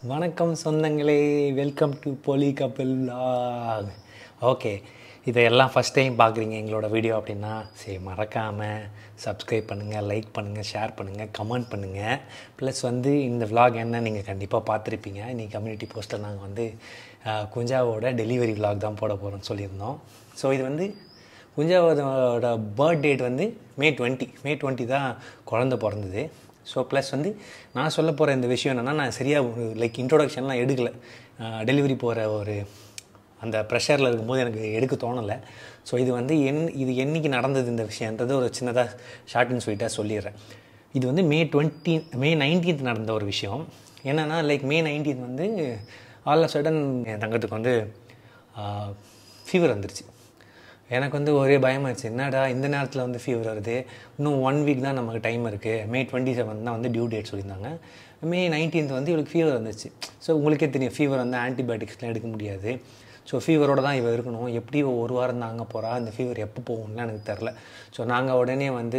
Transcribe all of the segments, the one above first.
வணக்கம் சொந்தங்களே welcome to Poli Kapil vlog okay இதையெல்லாம் ஃபஸ்ட் டைம் பார்க்குறீங்க எங்களோட வீடியோ அப்படின்னா சரி மறக்காமல் சப்ஸ்கிரைப் பண்ணுங்கள் லைக் பண்ணுங்கள் ஷேர் பண்ணுங்கள் கமெண்ட் பண்ணுங்கள் ப்ளஸ் வந்து இந்த vlog என்ன நீங்கள் கண்டிப்பாக பார்த்துருப்பீங்க இன்றைக்கி கம்யூனிட்டி போஸ்ட்டில் நாங்கள் வந்து அஹ், குஞ்சாவோட டெலிவரி vlog தான் போட போகிறோம்னு சொல்லியிருந்தோம் ஸோ இது வந்து குஞ்சாவோட பர்த் டேட் வந்து மே டுவெண்ட்டி மே டுவெண்ட்டி தான் குழந்த பிறந்தது ஸோ ப்ளஸ் வந்து நான் சொல்ல போகிற இந்த விஷயம் என்னென்னா நான் சரியாக ஒரு லைக் இன்ட்ரோடக்ஷன்லாம் எடுக்கலை டெலிவரி போகிற ஒரு அந்த ப்ரெஷரில் இருக்கும்போது எனக்கு எடுக்க தோணலை ஸோ இது வந்து என் இது என்னைக்கு நடந்தது இந்த விஷயன்றது ஒரு சின்னதாக ஷார்ட் அண்ட் ஸ்வீட்டாக சொல்லிடுறேன் இது வந்து மே டுவெண்ட்டி மே நைன்டீன்த் நடந்த ஒரு விஷயம் என்னென்னா லைக் மே நைன்டீன்த் வந்து ஆல் ஆஃப் சடன் என் தங்கத்துக்கு வந்து ஃபீவர் வந்துருச்சு எனக்கு வந்து ஒரே பயமாச்சு என்னடா இந்த நேரத்தில் வந்து ஃபீவர் வருது இன்னும் ஒன் வீக் தான் நமக்கு டைம் இருக்குது மே டுவெண்ட்டி செவன் தான் வந்து டியூ டேட் சொல்லியிருந்தாங்க மே நைன்டீன்த் வந்து இவளுக்கு ஃபீவர் வந்துச்சு ஸோ உங்களுக்கே தெரியும் ஃபீவர் வந்து ஆன்டிபயோட்டிக்ஸ்லாம் எடுக்க முடியாது ஸோ ஃபீவரோட தான் இவ இருக்கணும் எப்படி இவ ஒரு வாரம் தாங்க போகிறா இந்த ஃபீவர் எப்போ போகும்லாம் எனக்கு தெரில ஸோ நாங்கள் உடனே வந்து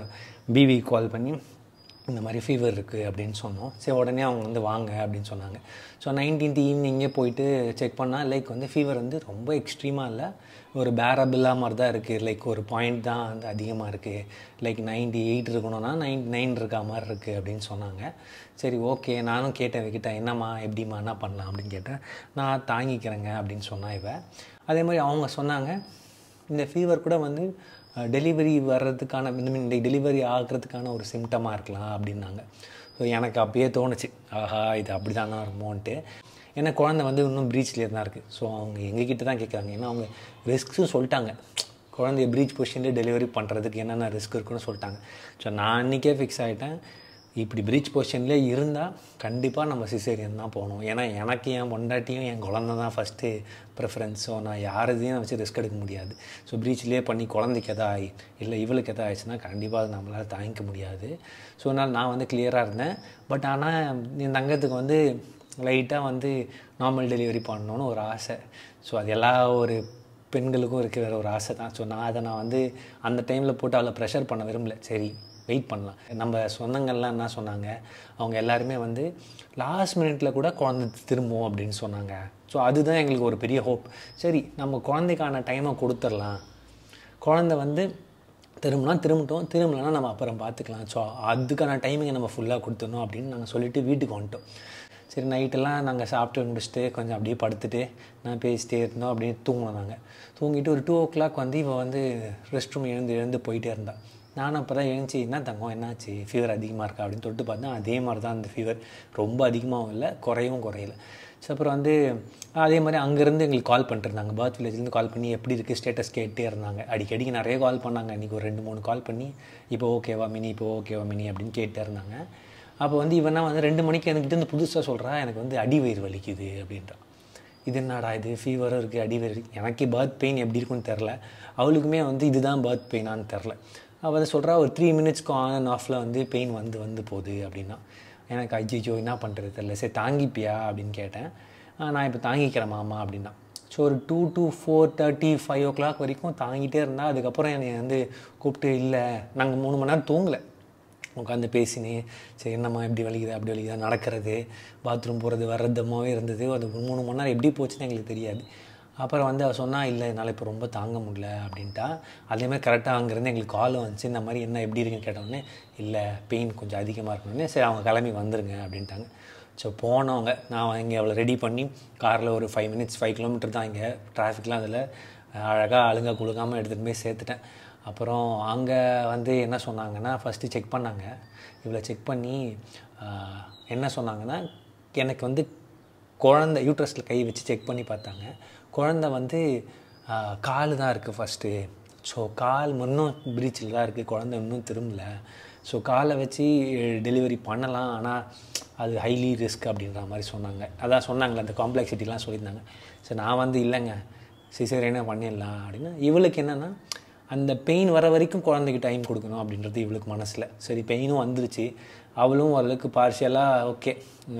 பிவி கால் பண்ணி இந்த மாதிரி ஃபீவர் இருக்குது அப்படின்னு சொன்னோம் சரி உடனே அவங்க வந்து வாங்க அப்படின்னு சொன்னாங்க ஸோ நைன்டீன்த் ஈவினிங்கே போயிட்டு செக் பண்ணால் லைக் வந்து ஃபீவர் வந்து ரொம்ப எக்ஸ்ட்ரீமாக இல்லை ஒரு பேரபிளாக மாதிரி தான் இருக்குது லைக் ஒரு பாயிண்ட் தான் வந்து அதிகமாக இருக்குது லைக் நைன்டி எயிட் இருக்கணும்னா நைன்டி நைன் இருக்கா மாதிரி இருக்குது அப்படின்னு சொன்னாங்க சரி ஓகே நானும் கேட்டேன் கிட்ட என்னம்மா எப்படிம்மா என்ன பண்ணலாம் அப்படின்னு கேட்டேன் நான் தாங்கிக்கிறேங்க அப்படின்னு சொன்னா இவ அதே மாதிரி அவங்க சொன்னாங்க இந்த ஃபீவர் கூட வந்து டெலிவரி வர்றதுக்கான இந்த மீன் டெலிவரி ஆகிறதுக்கான ஒரு சிம்டமாக இருக்கலாம் அப்படின்னாங்க ஸோ எனக்கு அப்பயே தோணுச்சு ஆஹா இது அப்படி தானே இருக்குமோன்ட்டு ஏன்னா குழந்தை வந்து இன்னும் ப்ரீச்லேயே தான் இருக்குது ஸோ அவங்க எங்ககிட்ட தான் கேட்குறாங்க ஏன்னா அவங்க ரிஸ்க்ஸும் சொல்லிட்டாங்க குழந்தைய ப்ரீச் பொசிஷன்லேயே டெலிவரி பண்ணுறதுக்கு என்னென்ன ரிஸ்க் இருக்குன்னு சொல்லிட்டாங்க ஸோ நான் அன்றைக்கே ஃபிக்ஸ் ஆகிட்டேன் இப்படி ப்ரீச் பொசிஷன்லேயே இருந்தால் கண்டிப்பாக நம்ம சிசேரியன் தான் போகணும் ஏன்னா எனக்கு என் பொண்டாட்டியும் என் குழந்தை தான் ஃபஸ்ட்டு ப்ரிஃபரன்ஸ் ஸோ நான் யாரதையும் வச்சு ரிஸ்க் எடுக்க முடியாது ஸோ ப்ரீச்லேயே பண்ணி குழந்தைக்கு எதா ஆகி இல்லை இவளுக்கு எதா ஆயிடுச்சுன்னா கண்டிப்பாக அது நம்மளால் தாங்கிக்க முடியாது ஸோ அதனால் நான் வந்து கிளியராக இருந்தேன் பட் ஆனால் என் தங்கத்துக்கு வந்து லைட்டாக வந்து நார்மல் டெலிவரி பண்ணணும்னு ஒரு ஆசை ஸோ அது எல்லா ஒரு பெண்களுக்கும் இருக்கிற ஒரு ஆசை தான் ஸோ நான் அதை நான் வந்து அந்த டைமில் போட்டு அவளை ப்ரெஷர் பண்ண விரும்பல சரி வெயிட் பண்ணலாம் நம்ம சொந்தங்கள்லாம் என்ன சொன்னாங்க அவங்க எல்லாருமே வந்து லாஸ்ட் மினிட்ல கூட குழந்தை திரும்பும் அப்படின்னு சொன்னாங்க ஸோ அதுதான் எங்களுக்கு ஒரு பெரிய ஹோப் சரி நம்ம குழந்தைக்கான டைமை கொடுத்துடலாம் குழந்தை வந்து திரும்பினா திரும்பட்டும் திரும்பலனா நம்ம அப்புறம் பார்த்துக்கலாம் ஸோ அதுக்கான டைமிங்கை நம்ம ஃபுல்லாக கொடுத்துடணும் அப்படின்னு நாங்கள் சொல்லிவிட்டு வீட்டுக்கு வந்துட்டோம் சரி நைட்டெல்லாம் நாங்கள் சாப்பிட்டு முடிச்சுட்டு கொஞ்சம் அப்படியே படுத்துட்டு நான் பேசிட்டே இருந்தோம் அப்படியே தூங்கினோம் நாங்கள் தூங்கிட்டு ஒரு டூ ஓ கிளாக் வந்து இவன் வந்து ரெஸ்ட் ரூம் எழுந்து எழுந்து போயிட்டே இருந்தான் நானும் அப்போ தான் எழுந்துச்சி என்ன தங்கம் என்னாச்சு ஃபீவர் அதிகமாக இருக்கா அப்படின்னு தொட்டு பார்த்தா அதே மாதிரி தான் அந்த ஃபீவர் ரொம்ப அதிகமாகவும் இல்லை குறையவும் குறையல ஸோ அப்புறம் வந்து அதே மாதிரி அங்கேருந்து எங்களுக்கு கால் பண்ணிட்டுருந்தாங்க பர்த் வில்லேஜ்லேருந்து கால் பண்ணி எப்படி இருக்குது ஸ்டேட்டஸ் கேட்டே இருந்தாங்க அடிக்கடிக்கு நிறைய கால் பண்ணாங்க இன்றைக்கி ஒரு ரெண்டு மூணு கால் பண்ணி இப்போ ஓகேவா மினி இப்போ ஓகேவா மினி அப்படின்னு கேட்டே இருந்தாங்க அப்போ வந்து இவனா வந்து ரெண்டு மணிக்கு என்கிட்ட இருந்து புதுசாக சொல்கிறா எனக்கு வந்து அடி வயிறு வலிக்குது அப்படின்றான் இது என்னடா இது ஃபீவரும் இருக்குது அடி வயிறு எனக்கு பர்த் பெயின் எப்படி இருக்குன்னு தெரில அவளுக்குமே வந்து இதுதான் பர்த் பெயினான்னு தெரில அவள் வந்து சொல்கிறா ஒரு த்ரீ மினிட்ஸ்க்கு ஆன் அண்ட் ஆஃபில் வந்து பெயின் வந்து வந்து போகுது அப்படின்னா எனக்கு ஐயோ என்ன பண்ணுறது தெரில சரி தாங்கிப்பியா அப்படின்னு கேட்டேன் "ஆ, நான் இப்போ தாங்கிக்கிறேன் மாமா அப்படின்னா ஸோ ஒரு two to four thirty five o'clock வரைக்கும் தாங்கிட்டே இருந்தால் அதுக்கப்புறம் என்னை வந்து கூப்பிட்டு இல்லை நாங்கள் மூணு மணி நேரம் தூங்கலை உட்காந்து பேசினே சரி என்னம்மா இப்படி வலிக்குது அப்படி வலிக்குதா நடக்கிறது பாத்ரூம் போகிறது வர்றதுமாவே இருந்தது அது ஒரு மூணு மணி நேரம் எப்படி போச்சுன்னு எங்களுக்கு தெரியாது அப்புறம் வந்து அவள் சொன்னா இல்லை என்னால் இப்போ ரொம்ப தாங்க முடியல அப்படின்ட்டா அதேமாதிரி கரெக்டாக அங்கேருந்து எங்களுக்கு கால் வந்துச்சு இந்த மாதிரி என்ன எப்படி இருக்குன்னு கேட்டோடனே இல்லை பெயின் கொஞ்சம் அதிகமாக இருக்கணும்னே சரி அவங்க கிளம்பி வந்துருங்க அப்படின்ட்டாங்க ஸோ போனவங்க நான் இங்கே அவளை ரெடி பண்ணி காரில் ஒரு ஃபைவ் மினிட்ஸ் ஃபைவ் கிலோமீட்டர் தான் இங்கே டிராஃபிக்லாம் அதில் அழகாக அழுங்க குழுக்காமல் எடுத்துகிட்டு போய் சேர்த்துட்டேன் அப்புறம் அங்கே வந்து என்ன சொன்னாங்கன்னா ஃபஸ்ட்டு செக் பண்ணாங்க இவளை செக் பண்ணி ஆஹ், என்ன சொன்னாங்கன்னா எனக்கு வந்து குழந்தை யூட்ரஸில் கை வச்சு செக் பண்ணி பார்த்தாங்க குழந்தை வந்து ஆஹ், கால் தான் இருக்குது ஃபஸ்ட்டு ஸோ கால் இன்னும் ப்ரீச்சில் தான் இருக்குது குழந்தை இன்னும் திரும்பல ஸோ காலை வச்சு டெலிவரி பண்ணலாம் ஆனால் அது ஹைலி ரிஸ்க் அப்படின்ற மாதிரி சொன்னாங்க அதான் சொன்னாங்களே அந்த காம்ப்ளெக்சிட்டிலாம் சொல்லியிருந்தாங்க ஸோ நான் வந்து இல்லைங்க சிசேரியனே பண்ணிடலாம் அப்படின்னா இவளுக்கு என்னென்னா அந்த பெயின் வர வரைக்கும் குழந்தைக்கு டைம் கொடுக்கணும் அப்படின்றது இவளுக்கு மனசில் சரி பெயினும் வந்துருச்சு அவளும் ஓரளவுக்கு பார்ஷியலாக ஓகே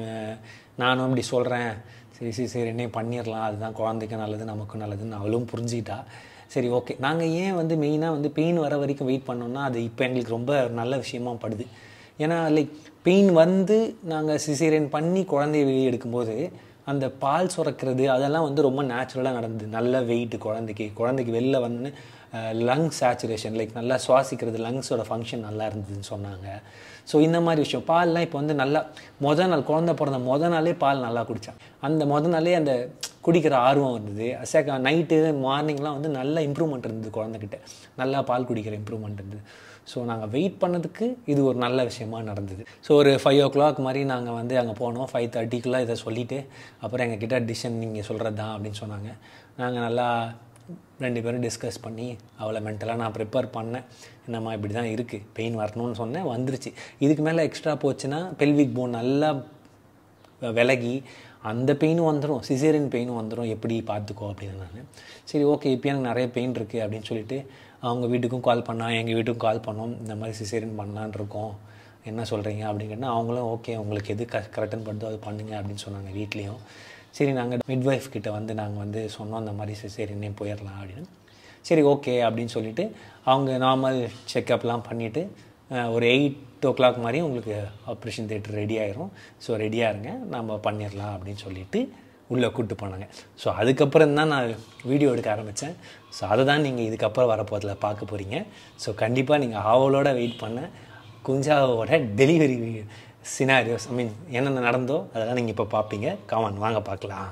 நானும் இப்படி சொல்கிறேன் சரி சரி சரி என்ன பண்ணிடலாம் அதுதான் குழந்தைக்கும் நல்லது நமக்கும் நல்லதுன்னு அவளும் புரிஞ்சுக்கிட்டா சரி ஓகே நாங்கள் ஏன் வந்து மெயினாக வந்து பெயின் வர வரைக்கும் வெயிட் பண்ணோம்னா அது இப்போ எங்களுக்கு ரொம்ப நல்ல விஷயமா படுது ஏன்னா லைக் பெயின் வந்து நாங்கள் சிசேரியன் பண்ணி குழந்தைய வெளியே எடுக்கும்போது அந்த பால் சுரக்கிறது அதெல்லாம் வந்து ரொம்ப நேச்சுரலாக நடந்தது நல்ல வெயிட் குழந்தைக்கு குழந்தைக்கு வெளில வந்து லங்ஸ் சேச்சுரேஷன் லைக் நல்லா சுவாசிக்கிறது லங்ஸோட ஃபங்க்ஷன் நல்லா இருந்ததுன்னு சொன்னாங்க ஸோ இந்த மாதிரி விஷயம் பால்லாம் இப்போ வந்து நல்லா மொதல் நாள் குழந்தை பிறந்த மொதல் நாளே பால் நல்லா குடித்தான் அந்த மொதல் நாளே அந்த குடிக்கிற ஆர்வம் இருந்தது செக நைட்டு மார்னிங்லாம் வந்து நல்ல இம்ப்ரூவ்மெண்ட் இருந்தது குழந்தைகிட்ட நல்லா பால் குடிக்கிற இம்ப்ரூவ்மெண்ட் இருந்தது ஸோ நாங்கள் வெயிட் பண்ணதுக்கு இது ஒரு நல்ல விஷயமா நடந்தது ஸோ ஒரு ஃபைவ் ஓ கிளாக் மாதிரி நாங்கள் வந்து அங்கே போனோம் ஃபைவ் தேர்ட்டிக்குள்ளே இதை சொல்லிவிட்டு அப்புறம் எங்கள் கிட்ட டிசிஷன் நீங்கள் சொல்கிறது தான் அப்படின்னு சொன்னாங்க நாங்கள் நல்லா ரெண்டு பேரும் டிஸ்கஸ் பண்ணி அவளை மென்டலாக நான் ப்ரிப்பேர் பண்ணேன் என்னம்மா இப்படி தான் இருக்குது பெயின் வரணும்னு சொன்னேன் வந்துருச்சு இதுக்கு மேலே எக்ஸ்ட்ரா போச்சுன்னா பெல்விக் போன் நல்லா விலகி அந்த பெயினும் வந்துடும் சிசேரியன் பெயினும் வந்துடும் எப்படி பார்த்துக்கோ அப்படின்னு நான் சரி ஓகே இப்போ எனக்கு நிறைய பெயின் இருக்குது அப்படின்னு சொல்லிட்டு அவங்க வீட்டுக்கும் கால் பண்ணால் எங்கள் வீட்டுக்கும் கால் பண்ணோம் இந்த மாதிரி சிசேரியன் பண்ணலான் இருக்கோம் என்ன சொல்கிறீங்க அப்படின்னு கேட்டால் அவங்களும் ஓகே உங்களுக்கு எது க கரெக்டுன்னு பண்ணுதோ அது பண்ணுங்க அப்படின்னு சொன்னாங்க வீட்லேயும் சரி நாங்கள் மிட்வைஃப் கிட்ட வந்து நாங்கள் வந்து சொன்னோம் அந்த மாதிரி சிசேரியனே போயிடலாம் அப்படின்னு சரி ஓகே அப்படின்னு சொல்லிட்டு அவங்க நார்மல் செக்கப்லாம் பண்ணிவிட்டு ஒரு எயிட் ஓ கிளாக் மாதிரி உங்களுக்கு ஆப்ரேஷன் தேட்டர் ரெடி ஆயிரும் ஸோ ரெடியாக இருங்க நம்ம பண்ணிடலாம் அப்படின்னு சொல்லிட்டு உள்ளே கூப்பிட்டு போனாங்க ஸோ அதுக்கப்புறம் தான் நான் வீடியோ எடுக்க ஆரம்பித்தேன் ஸோ அதை தான் நீங்கள் இதுக்கப்புறம் வரப்போதில் பார்க்க போகிறீங்க ஸோ கண்டிப்பாக நீங்கள் ஆவலோட வெயிட் பண்ண குஞ்சாவோட டெலிவரி சினாரியோஸ் ஐ மீன் என்னென்ன நடந்தோ அதெல்லாம் நீங்கள் இப்போ பார்ப்பீங்க காமன் வாங்க பார்க்கலாம்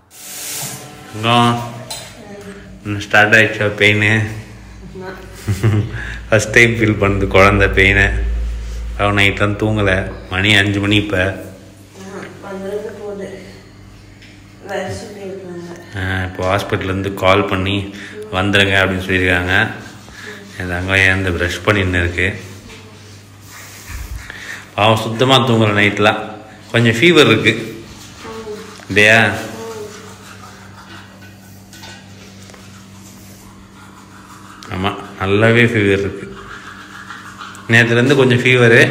இன்னும் ஸ்டார்ட் ஆகிடுச்சா பெயின் ஃபஸ்ட் டைம் ஃபீல் பண்ணுது குழந்த பெயினை அவன் நைட்லாம் தூங்கலை மணி அஞ்சு மணி இப்போ வந்துருந்து போகுது வேற சொல்லியிருக்காங்க இப்போ ஹாஸ்பிட்டல்லேருந்து கால் பண்ணி வந்துடுங்க அப்படின்னு சொல்லியிருக்காங்க என் தங்கம் அந்த ப்ரஷ் பண்ணின்னு இருக்கு அவன் சுத்தமாக தூங்கலை நைட்லாம் கொஞ்சம் ஃபீவர் இருக்கு இல்லையா ஆமாம் நல்லாவே ஃபீவர் இருக்கு நேற்றுலேருந்து கொஞ்சம் ஃபீவரு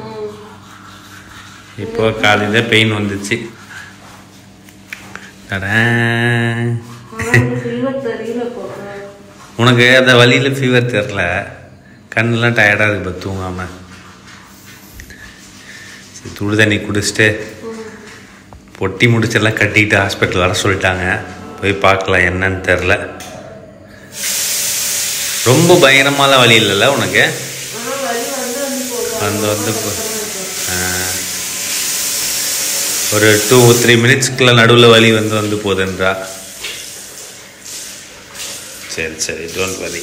இப்போ காலையில் பெயின் வந்துச்சு தடேன். ஃபீவர் தெரியல இப்போ உனக்கு அந்த வழியில் ஃபீவர் தெரில கண்ணெல்லாம் டயர்டாக இருக்கு இப்போ தூங்காமல் சரி துடு தண்ணி குடிச்சிட்டு பொட்டி முடிச்செல்லாம் கட்டிக்கிட்டு ஹாஸ்பிட்டல் வர சொல்லிட்டாங்க போய் பார்க்கலாம் என்னன்னு தெரில ரொம்ப பயங்கரமான வழி இல்லைல்ல உனக்கு ஆனால் வலி வந்து வந்து போகும் வந்து வந்து போ- ஆ. ஒரு டூ த்ரீ மினிட்ஸ்க்குள்ள நடுவில் வலி வந்து வந்து போகுதுன்றா சரி சரி டோன்ட் வலி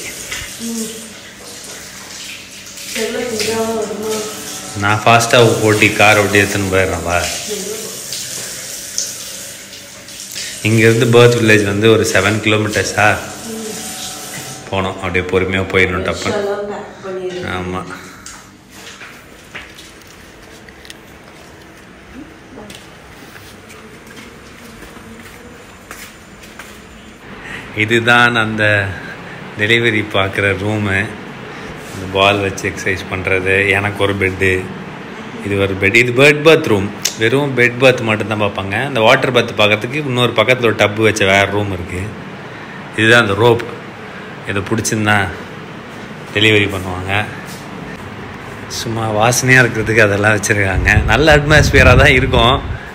செல்ல கொஞ்சம் வருமா நான் ஃபாஸ்ட்டாக ஓட்டி கார் ஓட்டி எடுத்துன்னு போயிடுறேன் வா இங்கேருந்து பேர்த் வில்லேஜ் வந்து ஒரு செவன் கிலோமீட்டர்ஸா போனோம் அப்படியே பொறுமையாக போயிடணும் டப்புன்னு எல்லாம் பேக் பண்ணிடுறேன் ஆமாம் இதுதான் அந்த டெலிவரி பார்க்குற ரூமு இந்த பால் வச்சு எக்ஸசைஸ் பண்ணுறது எனக்கு ஒரு பெட்டு இது ஒரு பெட் இது பெட் பாத் ரூம் வெறும் பெட் பாத் மட்டும்தான் பார்ப்பாங்க இந்த வாட்டர் பாத் பார்க்கறதுக்கு இன்னொரு பக்கத்தில் ஒரு டப்பு வச்ச வேறு ரூம் இருக்குது இதுதான் அந்த ரோப் இதை பிடிச்சிருந்தா டெலிவரி பண்ணுவாங்க சும்மா வாசனையாக இருக்கிறதுக்கு அதெல்லாம் வச்சுருக்காங்க நல்ல அட்மாஸ்பியராக தான் இருக்கும்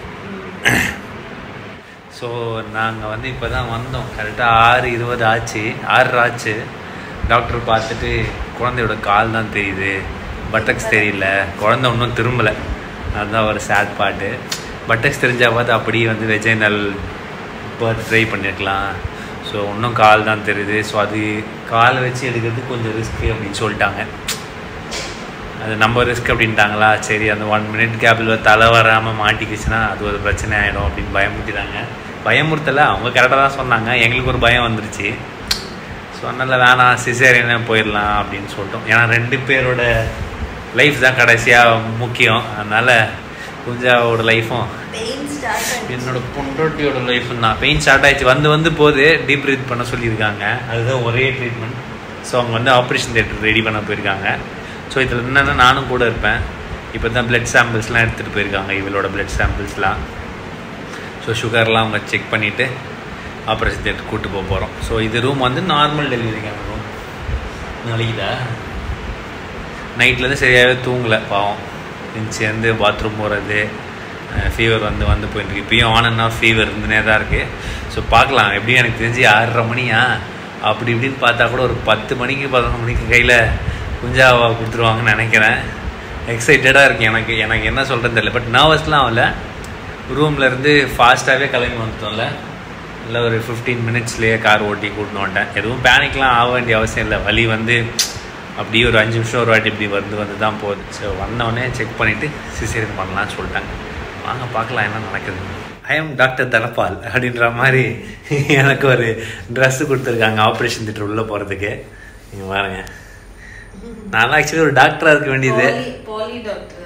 ஸோ நாங்கள் வந்து இப்போ தான் வந்தோம் கரெக்டாக ஆறு இருபது ஆச்சு ஆறு ஆச்சு டாக்டர் பார்த்துட்டு குழந்தையோட கால் தான் தெரியுது பட்டக்ஸ் தெரியல குழந்தை இன்னும் திரும்பலை அதுதான் ஒரு சேட் பாட்டு பட்டக்ஸ் தெரிஞ்சால் பார்த்து அப்படியே வந்து வெஜைனல் பர்த் ட்ரை பண்ணியிருக்கலாம் ஸோ இன்னும் கால் தான் தெரியுது ஸோ அது கால் வச்சு எடுக்கிறது கொஞ்சம் ரிஸ்க்கு அப்படின்னு சொல்லிட்டாங்க அது நம்ம ரிஸ்க் அப்படின்ட்டாங்களா சரி அந்த ஒன் மினிட் கேப்பில் தலை வராமல் மாட்டிக்கிச்சுன்னா அது ஒரு பிரச்சனை ஆகிடும் அப்படின்னு பயமுறுத்திட்டாங்க பயமுறுத்தலை அவங்க கரெக்டாக தான் சொன்னாங்க எங்களுக்கு ஒரு பயம் வந்துருச்சு ஸோ அதனால் வேணாம் சிசேரியனே போயிடலாம் அப்படின்னு சொல்லிட்டோம் ஏன்னா ரெண்டு பேரோட லைஃப் தான் கடைசியாக முக்கியம் அதனால் குஞ்சாவோட லைஃப்பும் பெயின் ஸ்டார்ட் ஆயிடுச்சு என்னோட பொண்டோட்டியோட லைஃப் தான் பெயின் ஸ்டார்ட் ஆயிடுச்சு வந்து வந்து போது டீப் ப்ரீத் பண்ண சொல்லியிருக்காங்க அதுதான் ஒரே ட்ரீட்மெண்ட் ஸோ அவங்க வந்து ஆப்ரேஷன் தேட்டர் ரெடி பண்ண போயிருக்காங்க ஸோ இதில் என்னென்னா நானும் கூட இருப்பேன் இப்போ தான் பிளட் சாம்பிள்ஸ்லாம் எடுத்துகிட்டு போயிருக்காங்க இவளோட பிளட் சாம்பிள்ஸ்லாம் ஸோ சுகர்லாம் அவங்க செக் பண்ணிவிட்டு ஆப்ரேஷன் தேட்டர் கூட்டு போக போகிறோம் ஸோ இது ரூம் வந்து நார்மல் டெலிவரிக்கான ரூம் நாளைக்குதா நைட்லேருந்து சரியாகவே தூங்கலை பாவம் சேர்ந்து பாத்ரூம் போகிறது ஃபீவர் வந்து வந்து போயிட்டு இருக்கு இப்பயும் ஆன் அண்ட் ஆஃப் ஃபீவர் இருந்துனே தான் இருக்குது ஸோ பார்க்கலாம் எப்படியும் எனக்கு தெரிஞ்சு ஆறரை மணியா அப்படி இப்படின்னு பார்த்தா கூட ஒரு பத்து மணிக்கு பதினொன்று மணிக்கு கையில் குஞ்சாவா கொடுத்துருவாங்கன்னு நினைக்கிறேன் எக்ஸைட்டடாக இருக்குது எனக்கு எனக்கு என்ன சொல்கிறது தெரியல பட் நர்வஸ்லாம் ஆகல ரூம்ல இருந்து ஃபாஸ்ட்டாகவே கிளம்பி வந்துட்டோம்ல இல்லை ஒரு ஃபிஃப்டீன் மினிட்ஸ்லேயே கார் ஓட்டி கூட்டின்னு வந்துட்டேன் எதுவும் பேனிக்லாம் ஆக வேண்டிய அவசியம் இல்லை வலி வந்து அப்படியே ஒரு அஞ்சு நிமிஷம் ஒரு வாட்டி இப்படி வந்து வந்து தான் போகுது ஸோ வந்தவொடனே செக் பண்ணிவிட்டு சிசேரியன் பண்ணலாம்னு சொல்லிட்டாங்க வாங்க பார்க்கலாம் என்ன நடக்குது ஐ எம் டாக்டர் தனபால் அப்படின்ற மாதிரி எனக்கு ஒரு ட்ரெஸ்ஸு கொடுத்துருக்காங்க ஆப்ரேஷன் தியேட்டர் உள்ளே போகிறதுக்கு நீங்கள் பாருங்க நான் ஆக்சுவலி ஒரு டாக்டராக இருக்க வேண்டியது பாலி பாலி டாக்டர்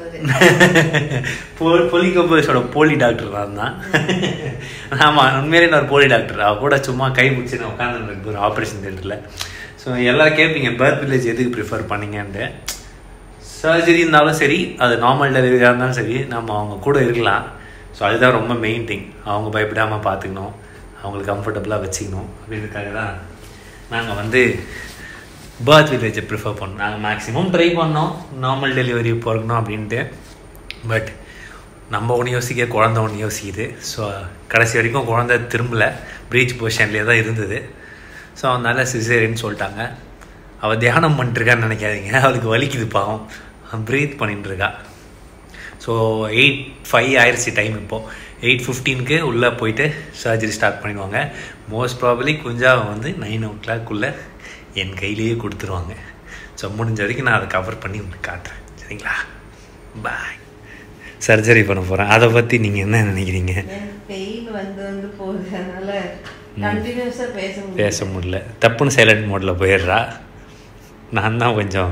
அது போலி கம்போஸோட போலி டாக்டர் நான் தான் ஆமாம் உண்மையிலே நான் ஒரு போலி டாக்டர் அவ கூட சும்மா கை பிடிச்சி நான் உட்காந்துருக்கு ஒரு ஆப்ரேஷன் தியேட்டரில் ஸோ எல்லாரும் கேட்பீங்க பர்த் வில்லேஜ் எதுக்கு ப்ரிஃபர் பண்ணீங்கன்ட்டு சர்ஜரி இருந்தாலும் சரி அது நார்மல் டெலிவரியாக இருந்தாலும் சரி நம்ம அவங்க கூட இருக்கலாம் ஸோ அதுதான் ரொம்ப மெயின் திங் அவங்க பயப்படாமல் பார்த்துக்கணும் அவங்களுக்கு கம்ஃபர்டபுளாக வச்சுக்கணும் அப்படின்றதுக்காக தான் நாங்கள் வந்து பர்த் வில்லேஜை ப்ரிஃபர் பண்ணோம் நாங்கள் மேக்ஸிமம் ட்ரை பண்ணோம் நார்மல் டெலிவரி பிறக்கணும் அப்படின்ட்டு பட் நம்ம ஒன்று யோசிக்க குழந்த ஒன்று யோசிக்குது ஸோ கடைசி வரைக்கும் குழந்த திரும்பல ப்ரீச் பொசிஷன்லேயே தான் இருந்தது ஸோ அதனால சிசேரின்னு சொல்லிட்டாங்க அவள் தியானம் பண்ணிட்டுருக்கான்னு நினைக்காதீங்க அவளுக்கு வலிக்குது பாவம் ப்ரீத் பண்ணிட்டு இருக்கா ஸோ எயிட் ஃபைவ் ஆயிடுச்சு டைம் இப்போது எயிட் ஃபிஃப்டீனுக்கு உள்ளே போயிட்டு சர்ஜரி ஸ்டார்ட் பண்ணிடுவாங்க மோஸ்ட் ப்ராபலி குஞ்சாவை வந்து நைன் ஓ கிளாக்குள்ளே என் கையிலேயே கொடுத்துருவாங்க ஸோ முடிஞ்ச வரைக்கும் நான் அதை கவர் பண்ணி உங்களுக்கு காட்டுறேன் சரிங்களா பாய் சர்ஜரி பண்ண போகிறேன் அதை பற்றி நீங்கள் என்ன நினைக்கிறீங்க எனக்கு பெயின் வந்து வந்து போகுது அதனால கண்டினியூஸா பேச முடியும் பேச முடியல தப்புன்னு சைலண்ட் மோடில் போயிடுறா நான் தான் கொஞ்சம்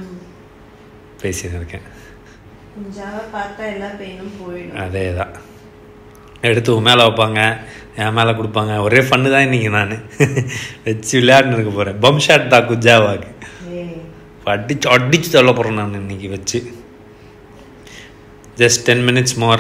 பேசின்னு இருக்கேன் கொஞ்சாவ பார்த்தா எல்லா பெயினும் போயிடும் அதே தான் எடுத்து உன் மேலே வைப்பாங்க என் மேலே கொடுப்பாங்க ஒரே ஃபன்னு தான் இன்றைக்கி நான் வச்சு விளையாடுன்னு இருக்க போகிறேன் பம் ஷாட் தான் குஜாவாக்கு ஏய், அடிச்சு அடிச்சு தள்ள போகிறேன் நான் இன்னைக்கு வச்சு ஜஸ்ட் டென் மினிட்ஸ் மோர்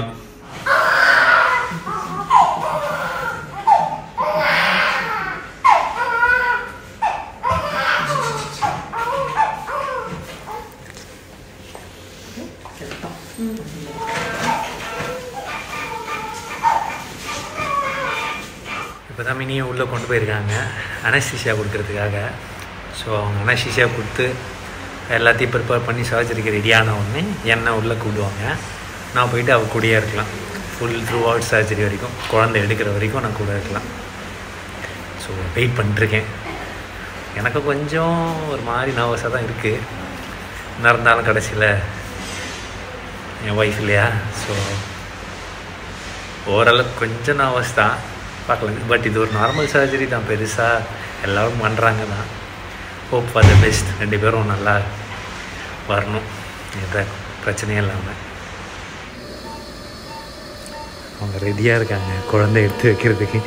இப்போ தான் மினியை உள்ளே கொண்டு போயிருக்காங்க அனஸ்தீசியா கொடுக்கறதுக்காக ஸோ அவங்க அனஸ்தீசியா கொடுத்து எல்லாத்தையும் ப்ரிப்பேர் பண்ணி சர்ஜரிக்கு ரெடியான உடனே என்னை உள்ளே கூப்பிடுவாங்க நான் போயிட்டு அவ கூடயே இருக்கலாம் ஃபுல் த்ரூ அவுட் சர்ஜரி வரைக்கும் குழந்தை எடுக்கிற வரைக்கும் நான் கூட இருக்கலாம் ஸோ வெயிட் பண்ணிட்டுருக்கேன் எனக்கு கொஞ்சம் ஒரு மாதிரி நர்வஸாக தான் இருக்குது என்ன இருந்தாலும் கடைசியில் என் ஒய்ஃப் இல்லையா ஸோ ஓரளவுக்கு கொஞ்சம் நர்வஸ் தான் பார்க்கலாம் பட் இது ஒரு நார்மல் சர்ஜரி தான் பெருசாக எல்லோரும் பண்ணுறாங்க தான் ஹோப் ஃபார் த பெஸ்ட் ரெண்டு பேரும் நல்லா வரணும் எந்த பிரச்சனையும் இல்லாமல் அவங்க ரெடியாக இருக்காங்க குழந்தை எடுத்து வைக்கிறதுக்கு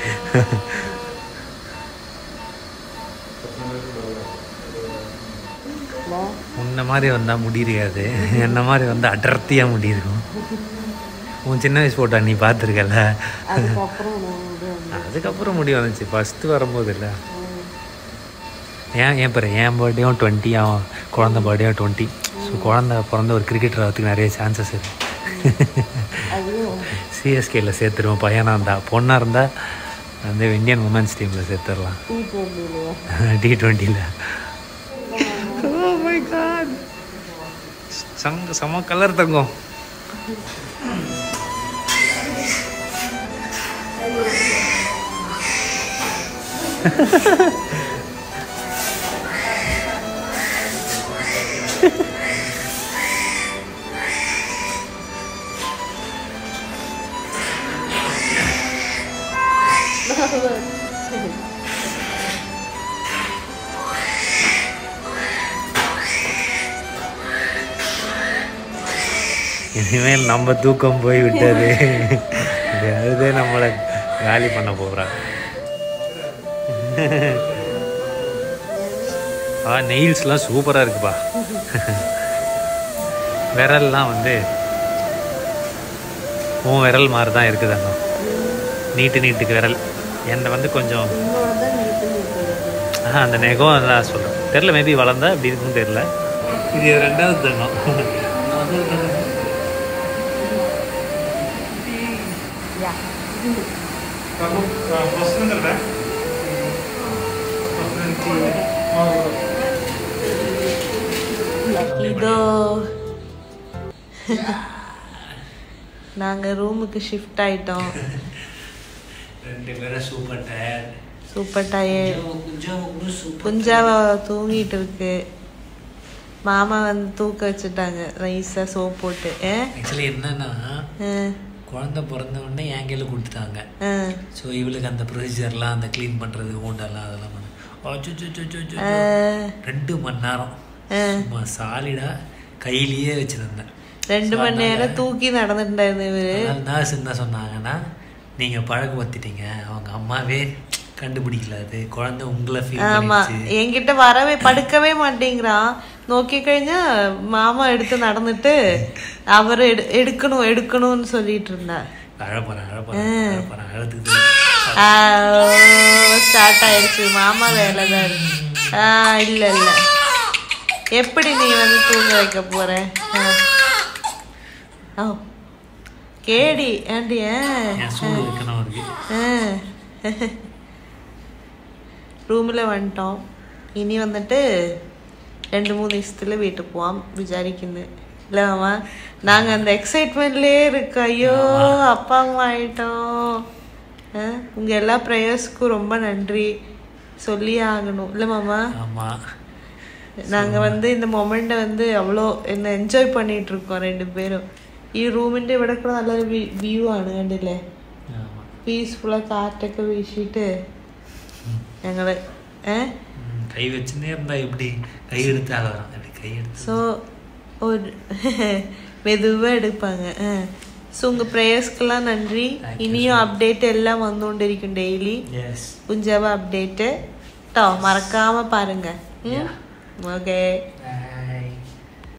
உன்ன மாதிரி வந்தால் முடி இருக்காது என்ன மாதிரி வந்து அடர்த்தியாக முடி இருக்கும் உன் சின்ன வயசு போட்டா நீ பார்த்துருக்கல அதுக்கப்புறம் நான் வந்து அதுக்கப்புறம் முடி வந்துச்சு ஃபஸ்ட்டு வரும்போது இல்லை ஏன் ஏன் பாரு என் பர்த்டேயும் டுவெண்ட்டி அவன் குழந்த பர்த்டேயும் டுவெண்ட்டி ஸோ குழந்த பிறந்த ஒரு கிரிக்கெட்டர் ஆகிறதுக்கு நிறைய சான்சஸ் இருக்கு அதுவும் சிஎஸ்கேல சேர்த்துருவோம் பையனாக இருந்தா பொண்ணாக இருந்தால் வந்து இந்தியன் உமன்ஸ் டீமில் சேர்த்துடலாம் டீ ட்வெண்ட்டிலையா டி டுவெண்ட்டியில் சங்க செம கலர் தங்கம் இனிமேல் நம்ம தூக்கம் போய் விட்டது அதுதே நம்மளை காலி பண்ண போகிறாங்க ஆ நெயில்ஸ்லாம் சூப்பராக இருக்குப்பா விரல்லாம் வந்து உன் விரல் மாதிரி தான் இருக்குது அண்ணா நீட்டு நீட்டுக்கு விரல் என்னை வந்து கொஞ்சம் இன்னொரு தான் நீட்டு நீட்டு ஆ அந்த நெகம் அதான் சொல்கிறேன் தெரில மேபி வளர்ந்தா அப்படி இருக்குன்னு தெரில இது ரெண்டாவது தங்கம் இதோ நாங்க ரூமுக்கு ஷிஃப்ட் ஆயிட்டோம் ரெண்டு பேரும் சூப்பர் டயர் சூப்பர் டயர் குஞ்சாவா தூங்கிட்டு இருக்கு மாமா வந்து தூக்க வச்சுட்டாங்க ரைஸா சோப் போட்டு ஆ? ஆக்சுவலி என்னன்னா ஆ, குழந்தை பிறந்த உடனே என் கையில கொடுத்துட்டாங்க ஆ. ஸோ இவளுக்கு அந்த ப்ரொசீஜர்லாம் அந்த க்ளீன் பண்ணுறது ஊண்டெல்லாம் அதெல்லாம் பண்ணு அச்சச்சச்சச்சச்சோ. ஆ, ரெண்டு மணி நேரம் ஆ. சும்மா சாலிடாக கையிலேயே வச்சுருந்தேன் ரெண்டு மணி நேரம் தூக்கி நடந்துட்டாரு இவரு நர்ஸ் என்ன சொன்னாங்கன்னா நீங்கள் பழக்கப்படுத்திட்டீங்க அவங்க அம்மாவே கண்டுபிடிக்கல அது குழந்தை உங்களை ஃபீல் ஆமா பண்ணிச்சு என்கிட்ட வரவே படுக்கவே மாட்டேங்கிறான் நோக்கி கழிஞ்சா மாமா எடுத்து நடந்துட்டு அவரு எடு எடுக்கணும் எடுக்கணும்னு சொல்லிட்டு இருந்தா அழப்போறேன் அழப்போறேன் அழப்போறேன் அழுதுக்கு ஸ்டார்ட் ஆயிடுச்சு மாமா வேலை தான் இருக்கு ஆ, இல்ல இல்ல எப்படி நீ வந்து தூங்க வைக்க போற ஆ. ஓ கேடி ஆண்டி என் சூடு வைக்கணும் இருக்கு ரூமில் வந்துட்டோம் இனி வந்துட்டு ரெண்டு மூணு ദിവസத்துல வீட்டுக்கு போவோம் விசாரிக்குது இல்லை மாமா நாங்கள் அந்த எக்ஸைட்மெண்ட்லேயே இருக்கோம் ஐயோ அப்பா அம்மா ஆயிட்டோம் ஆ, உங்க எல்லா ப்ரேயர்ஸ்க்கும் ரொம்ப நன்றி சொல்லியே ஆகணும் இல்லை மாமா ஆமாம் நாங்கள் வந்து இந்த மொமெண்ட்டை வந்து அவ்வளோ என்ன എൻജോയ് பண்ணிட்டு இருக்கோம் ரெண்டு പേരും ഈ റൂമിൻ്റെ ഇവിടെ കൂടെ നല്ലൊരു വ്യൂ ആണ് കണ്ടില്ലേ ஆமாம் പീസ്ഫുള്ളാ കാറ്റൊക്കെ വീശിയിട്ട് ഞങ്ങള് ഏ கை வச்சுன்னே இருந்தா எப்படி கை எடுத்து ஆக வரும் அப்படி கை எடுத்து ஸோ ஒரு மெதுவாக எடுப்பாங்க ஸோ உங்கள் ப்ரேயர்ஸ்க்கெல்லாம் நன்றி Thank you இனியும் அப்டேட் எல்லாம் வந்துകൊണ്ടിരിക്കും டெய்லி எஸ் குஞ்சாவா அப்டேட்டு ട്ടോ மறக்காம பாருங்க Yeah. ஓகே ஆ